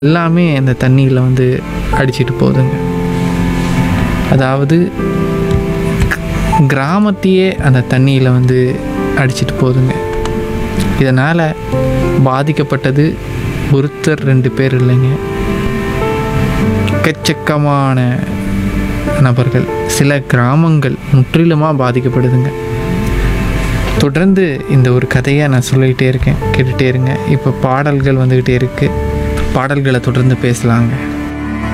எல்லாமே அந்த தண்ணியில் வந்து அடிச்சிட்டு போகுதுங்க அதாவது கிராமத்தையே அந்த தண்ணியில் வந்து அடிச்சிட்டு போகுதுங்க இதனால் பாதிக்கப்பட்டது ஒருத்தர் ரெண்டு பேர் இல்லைங்க எக்கச்சக்கமான நபர்கள் சில கிராமங்கள் முற்றிலுமாக பாதிக்கப்படுதுங்க தொடர்ந்து இந்த ஒரு கதையை நான் சொல்லிக்கிட்டே இருக்கேன் கேட்டுகிட்டே இருங்க இப்போ பாடல்கள் வந்துக்கிட்டே இருக்குது பாடல்களை தொடர்ந்து பேசலாங்க